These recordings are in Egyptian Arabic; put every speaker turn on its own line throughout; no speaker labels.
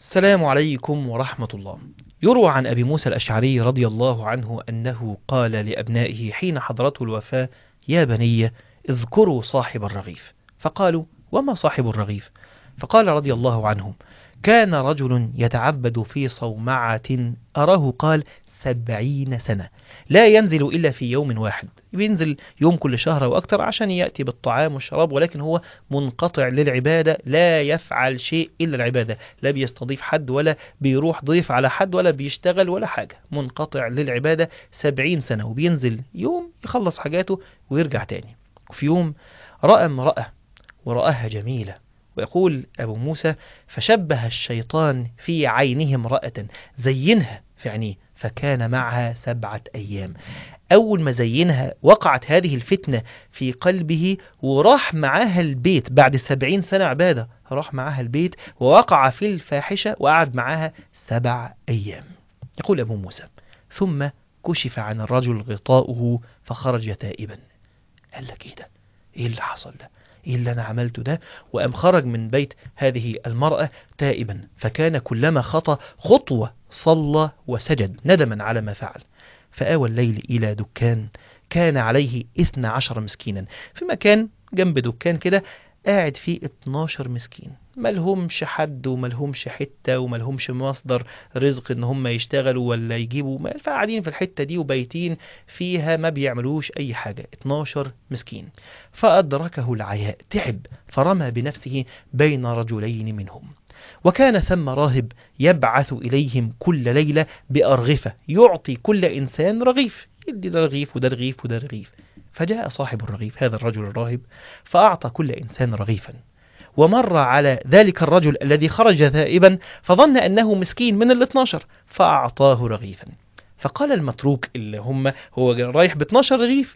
السلام عليكم ورحمة الله يروى عن أبي موسى الأشعري رضي الله عنه أنه قال لأبنائه حين حضرته الوفاة يا بني اذكروا صاحب الرغيف فقالوا وما صاحب الرغيف فقال رضي الله عنهم كان رجل يتعبد في صومعة أراه قال سبعين سنة لا ينزل إلا في يوم واحد بينزل يوم كل شهر أو أكثر عشان يأتي بالطعام والشراب ولكن هو منقطع للعبادة لا يفعل شيء إلا العبادة لا بيستضيف حد ولا بيروح ضيف على حد ولا بيشتغل ولا حاجة منقطع للعبادة سبعين سنة وبينزل يوم يخلص حاجاته ويرجع تاني وفي يوم رأى امرأة ورآها جميلة ويقول أبو موسى فشبه الشيطان في عينه امرأة زينها في عينيه فكان معها سبعة أيام أول ما زينها وقعت هذه الفتنة في قلبه وراح معاها البيت بعد سبعين سنة عبادة راح معاها البيت ووقع في الفاحشة وقعد معاها سبع أيام يقول أبو موسى ثم كشف عن الرجل غطاؤه فخرج تائبا قال لك إيه ده إيه اللي حصل ده إيه اللي أنا عملته ده وأم خرج من بيت هذه المرأة تائبا فكان كلما خطى خطوة صلى وسجد ندما على ما فعل فآوى الليل إلى دكان كان عليه إثنى عشر مسكينا في مكان جنب دكان كده قاعد فيه 12 مسكين ملهمش حد وملهمش حتة وملهمش مصدر رزق ان هم يشتغلوا ولا يجيبوا ما- فقاعدين في الحتة دي وبايتين فيها ما بيعملوش اي حاجة 12 مسكين فأدركه العياء تعب فرمى بنفسه بين رجلين منهم وكان ثم راهب يبعث إليهم كل ليلة بأرغفة يعطي كل إنسان رغيف يدي ده رغيف وده رغيف وده رغيف فجاء صاحب الرغيف هذا الرجل الراهب فأعطى كل إنسان رغيفا ومر على ذلك الرجل الذي خرج ثائبا فظن أنه مسكين من الاثناشر فأعطاه رغيفا فقال المتروك اللي هم هو رايح ب 12 رغيف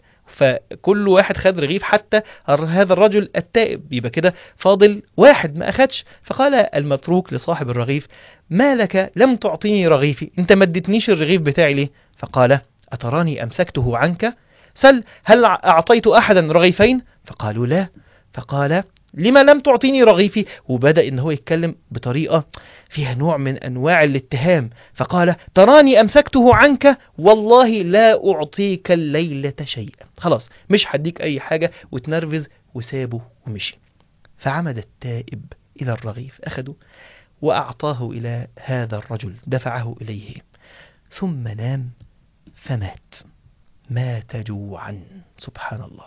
فكل واحد خد رغيف حتى هذا الرجل التائب يبقى كده فاضل واحد ما أخدش فقال المتروك لصاحب الرغيف ما لك لم تعطيني رغيفي انت ما اديتنيش الرغيف بتاعي ليه فقال أتراني أمسكته عنك سل هل أعطيت أحدا رغيفين فقالوا لا فقال لما لم تعطيني رغيفي وبدأ إن هو يتكلم بطريقة فيها نوع من أنواع الاتهام فقال تراني أمسكته عنك والله لا أعطيك الليلة شيئا خلاص مش هديك أي حاجة وتنرفز وسابه ومشي فعمد التائب إلى الرغيف أخده وأعطاه إلى هذا الرجل دفعه إليه ثم نام فمات مات جوعا سبحان الله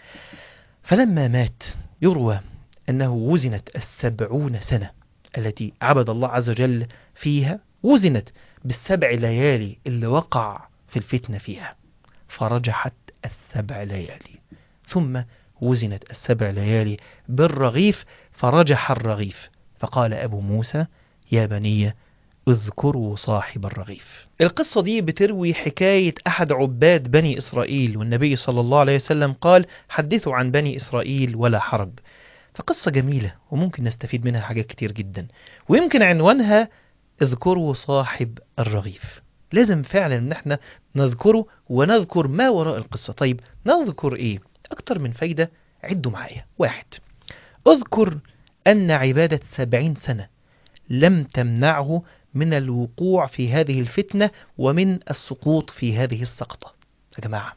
فلما مات يروى أنه وزنت السبعون سنة التي عبد الله عز وجل فيها وزنت بالسبع ليالي اللي وقع في الفتنة فيها فرجحت السبع ليالي ثم وزنت السبع ليالي بالرغيف فرجح الرغيف فقال أبو موسى يا بني اذكروا صاحب الرغيف القصة دي بتروي حكاية أحد عباد بني إسرائيل والنبي صلى الله عليه وسلم قال حدثوا عن بني إسرائيل ولا حرج فقصة جميلة وممكن نستفيد منها حاجات كتير جدا ويمكن عنوانها اذكروا صاحب الرغيف لازم فعلا ان احنا نذكره ونذكر ما وراء القصة طيب نذكر ايه اكتر من فايدة عدوا معايا واحد اذكر ان عبادة سبعين سنة لم تمنعه من الوقوع في هذه الفتنة ومن السقوط في هذه السقطة يا جماعة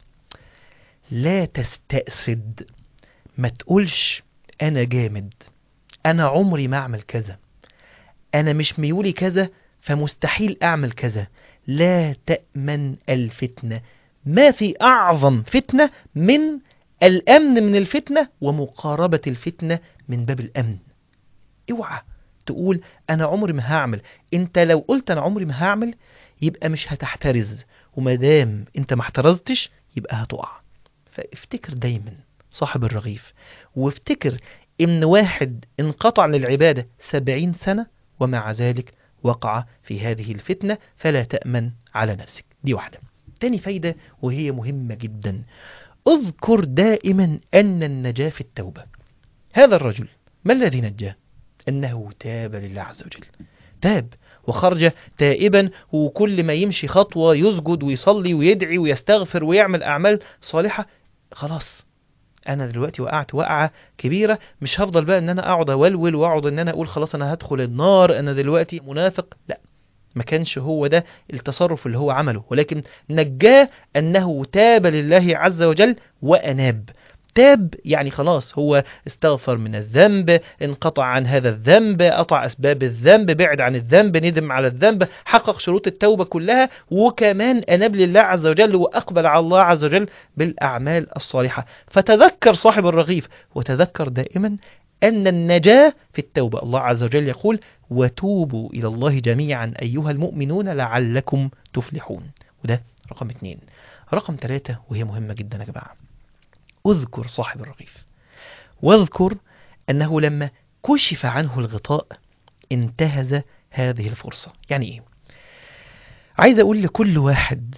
لا تستأسد ما تقولش أنا جامد أنا عمري ما أعمل كذا أنا مش ميولي كذا فمستحيل أعمل كذا لا تأمن الفتنة ما في أعظم فتنة من الأمن من الفتنة ومقاربة الفتنة من باب الأمن اوعى تقول أنا عمري ما هعمل أنت لو قلت أنا عمري ما هعمل يبقى مش هتحترز ومادام أنت ما احترزتش يبقى هتقع فافتكر دايما صاحب الرغيف وافتكر ان واحد انقطع للعبادة سبعين سنة ومع ذلك وقع في هذه الفتنة فلا تأمن على نفسك دي واحدة تاني فايدة وهي مهمة جدا اذكر دائما أن النجاة في التوبة هذا الرجل ما الذي نجاه أنه تاب لله عز وجل تاب وخرج تائبا وكل ما يمشي خطوة يسجد ويصلي ويدعي ويستغفر ويعمل أعمال صالحة خلاص انا دلوقتي وقعت وقعه كبيره مش هفضل بقى ان انا اقعد اولول واقعد ان انا اقول خلاص انا هدخل النار انا دلوقتي منافق لا ما كانش هو ده التصرف اللي هو عمله ولكن نجاه انه تاب لله عز وجل واناب تاب يعني خلاص هو استغفر من الذنب انقطع عن هذا الذنب قطع أسباب الذنب بعد عن الذنب ندم على الذنب حقق شروط التوبة كلها وكمان أناب لله عز وجل وأقبل على الله عز وجل بالأعمال الصالحة فتذكر صاحب الرغيف وتذكر دائما أن النجاة في التوبة الله عز وجل يقول وتوبوا إلى الله جميعا أيها المؤمنون لعلكم تفلحون وده رقم اثنين رقم ثلاثة وهي مهمة جدا يا جماعة اذكر صاحب الرغيف واذكر أنه لما كشف عنه الغطاء انتهز هذه الفرصة يعني إيه؟ عايز أقول لكل واحد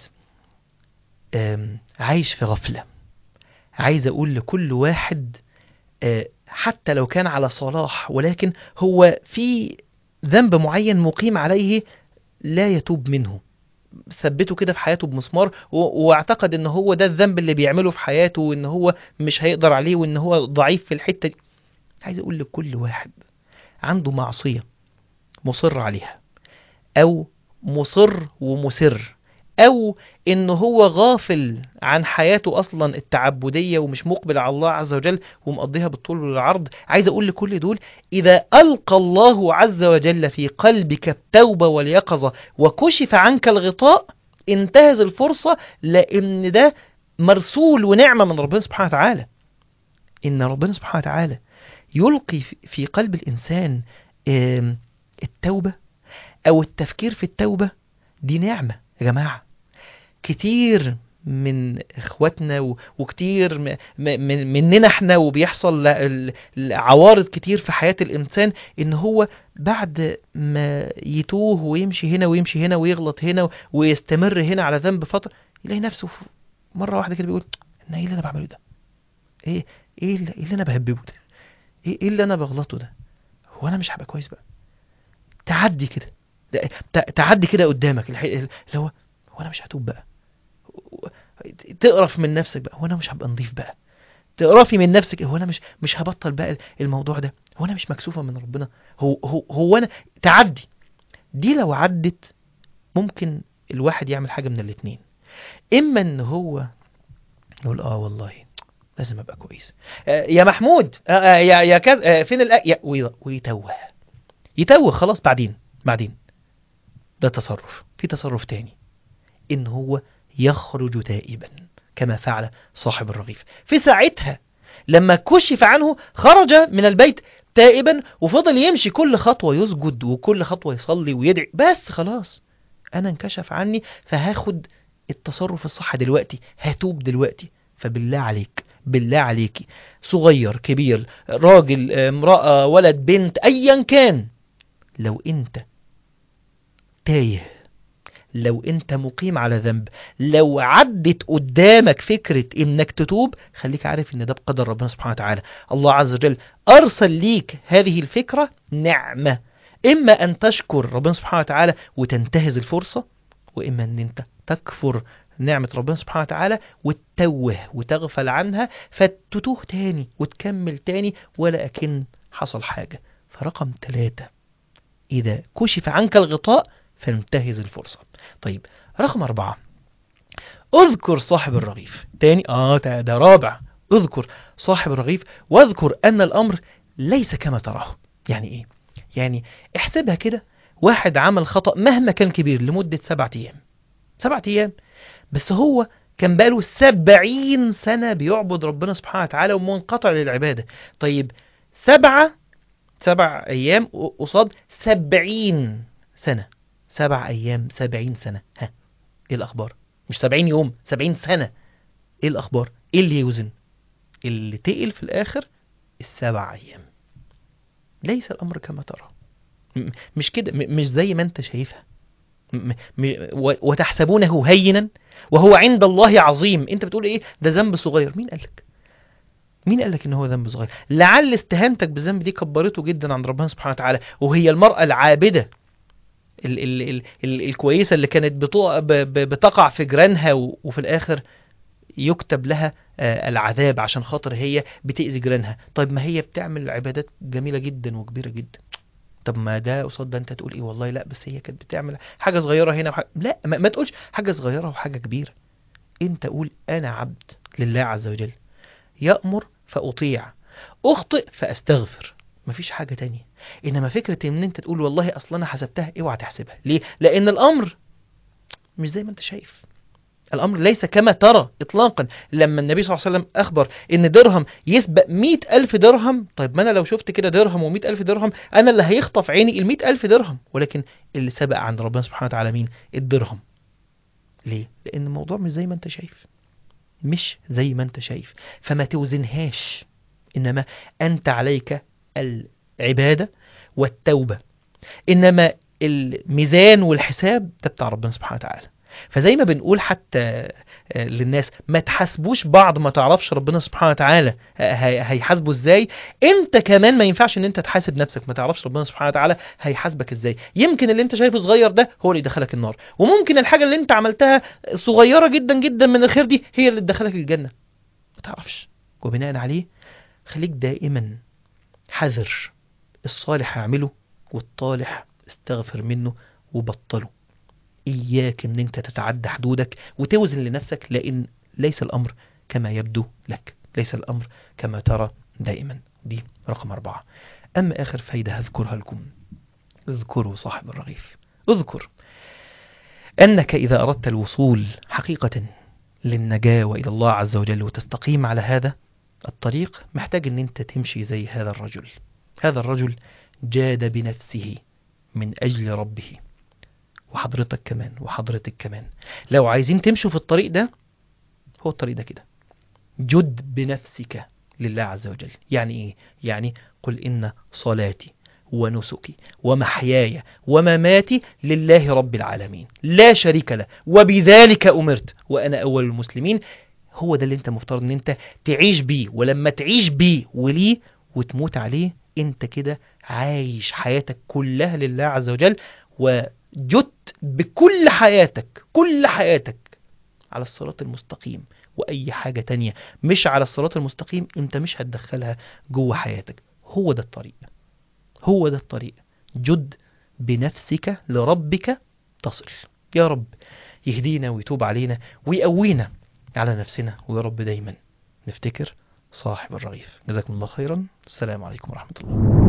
عايش في غفلة عايز أقول لكل واحد حتى لو كان على صلاح ولكن هو في ذنب معين مقيم عليه لا يتوب منه ثبته كده في حياته بمسمار واعتقد ان هو ده الذنب اللي بيعمله في حياته وان هو مش هيقدر عليه وان هو ضعيف في الحتة دي عايز اقول لكل واحد عنده معصية مصر عليها او مصر ومسر او ان هو غافل عن حياته اصلا التعبدية ومش مقبل على الله عز وجل ومقضيها بالطول والعرض عايز اقول لكل دول اذا القى الله عز وجل في قلبك التوبة واليقظة وكشف عنك الغطاء انتهز الفرصة لان ده مرسول ونعمة من ربنا سبحانه وتعالى ان ربنا سبحانه وتعالى يلقي في قلب الانسان التوبة او التفكير في التوبة دي نعمة يا جماعة كتير من اخواتنا وكتير من مننا احنا وبيحصل عوارض كتير في حياة الانسان ان هو بعد ما يتوه ويمشي هنا ويمشي هنا ويغلط هنا ويستمر هنا على ذنب فترة يلاقي نفسه مرة واحدة كده بيقول انا ايه اللي انا بعمله ده ايه ايه اللي, إيه اللي انا بهببه ده ايه, إيه اللي انا بغلطه ده هو انا مش هبقى كويس بقى تعدي كده تعدي كده قدامك اللي هو هو انا مش هتوب بقى تقرف من نفسك بقى هو انا مش هبقى نضيف بقى تقرفي من نفسك هو انا مش مش هبطل بقى الموضوع ده هو انا مش مكسوفه من ربنا هو هو هو انا تعدي دي لو عدت ممكن الواحد يعمل حاجه من الاثنين اما ان هو يقول اه والله لازم ابقى كويس آه يا محمود آه آه يا يا كذا آه فين الأ... ويتوه يتوه خلاص بعدين بعدين ده تصرف في تصرف تاني ان هو يخرج تائبا كما فعل صاحب الرغيف في ساعتها لما كشف عنه خرج من البيت تائبا وفضل يمشي كل خطوة يسجد وكل خطوة يصلي ويدعي بس خلاص انا انكشف عني فهاخد التصرف الصح دلوقتي هتوب دلوقتي فبالله عليك بالله عليكي صغير كبير راجل امرأة ولد بنت ايا كان لو انت تايه لو انت مقيم على ذنب لو عدت قدامك فكرة انك تتوب خليك عارف ان ده بقدر ربنا سبحانه وتعالى الله عز وجل ارسل ليك هذه الفكرة نعمة اما ان تشكر ربنا سبحانه وتعالى وتنتهز الفرصة واما ان انت تكفر نعمة ربنا سبحانه وتعالى وتتوه وتغفل عنها فتتوه تاني وتكمل تاني ولا أكن حصل حاجة فرقم ثلاثة إذا كشف عنك الغطاء فانتهز الفرصة طيب رقم أربعة اذكر صاحب الرغيف تاني آه ده رابع اذكر صاحب الرغيف واذكر أن الأمر ليس كما تراه يعني إيه يعني احسبها كده واحد عمل خطأ مهما كان كبير لمدة سبعة أيام سبعة أيام بس هو كان بقاله سبعين سنة بيعبد ربنا سبحانه وتعالى ومنقطع للعبادة طيب سبعة سبع أيام قصاد سبعين سنة سبع أيام سبعين سنة ها إيه الأخبار مش سبعين يوم سبعين سنة إيه الأخبار إيه اللي يوزن اللي تقل في الآخر السبع أيام ليس الأمر كما ترى مش كده مش زي ما أنت شايفها وتحسبونه هينا وهو عند الله عظيم انت بتقول ايه ده ذنب صغير مين قالك مين قالك ان هو ذنب صغير لعل استهانتك بالذنب دي كبرته جدا عند ربنا سبحانه وتعالى وهي المرأة العابدة ال ال ال ال الكويسة اللي كانت بتقع في جيرانها وفي الاخر يكتب لها آه، العذاب عشان خاطر هي بتأذي جيرانها طيب ما هي بتعمل عبادات جميلة جدا وكبيرة جدا طب ما ده قصاد ده انت تقول ايه والله لا بس هي كانت بتعمل حاجة صغيرة هنا وحاجة لا ما, ما تقولش حاجة صغيرة وحاجة كبيرة انت قول انا عبد لله عز وجل يأمر فأطيع أخطئ فأستغفر مفيش حاجة تانية إنما فكرة إن أنت تقول والله أصلا أنا حسبتها اوعى تحسبها ليه؟ لأن الأمر مش زي ما أنت شايف الأمر ليس كما ترى إطلاقا لما النبي صلى الله عليه وسلم أخبر إن درهم يسبق مئة ألف درهم طيب ما أنا لو شفت كده درهم ومئة ألف درهم أنا اللي هيخطف عيني المئة ألف درهم ولكن اللي سبق عند ربنا سبحانه وتعالى مين الدرهم ليه؟ لأن الموضوع مش زي ما أنت شايف مش زي ما أنت شايف فما توزنهاش إنما أنت عليك العبادة والتوبة إنما الميزان والحساب ده بتاع ربنا سبحانه وتعالى فزي ما بنقول حتى آه، للناس ما تحاسبوش بعض ما تعرفش ربنا سبحانه وتعالى آه، هي- هيحاسبه ازاي انت كمان ما ينفعش ان انت تحاسب نفسك ما تعرفش ربنا سبحانه وتعالى هيحاسبك ازاي يمكن اللي انت شايفه صغير ده هو اللي يدخلك النار وممكن الحاجة اللي انت عملتها صغيرة جدا جدا من الخير دي هي اللي تدخلك الجنة ما تعرفش وبناء عليه خليك دائما حذر الصالح اعمله والطالح استغفر منه وبطله إياك إن أنت تتعدى حدودك وتوزن لنفسك لأن ليس الأمر كما يبدو لك ليس الأمر كما ترى دائما دي رقم أربعة أما آخر فايدة هذكرها لكم اذكروا صاحب الرغيف اذكر أنك إذا أردت الوصول حقيقة للنجاة وإلى الله عز وجل وتستقيم على هذا الطريق محتاج أن أنت تمشي زي هذا الرجل هذا الرجل جاد بنفسه من أجل ربه وحضرتك كمان وحضرتك كمان لو عايزين تمشوا في الطريق ده هو الطريق ده كده جد بنفسك لله عز وجل يعني ايه يعني قل ان صلاتي ونسكي ومحياي ومماتي لله رب العالمين لا شريك له وبذلك امرت وانا اول المسلمين هو ده اللي انت مفترض ان انت تعيش بيه ولما تعيش بيه وليه وتموت عليه انت كده عايش حياتك كلها لله عز وجل وجدت بكل حياتك كل حياتك على الصراط المستقيم وأي حاجة تانية مش على الصراط المستقيم انت مش هتدخلها جوه حياتك هو ده الطريق هو ده الطريق جد بنفسك لربك تصل يا رب يهدينا ويتوب علينا ويقوينا على نفسنا ويا رب دايما نفتكر صاحب الرغيف جزاكم الله خيرا السلام عليكم ورحمة الله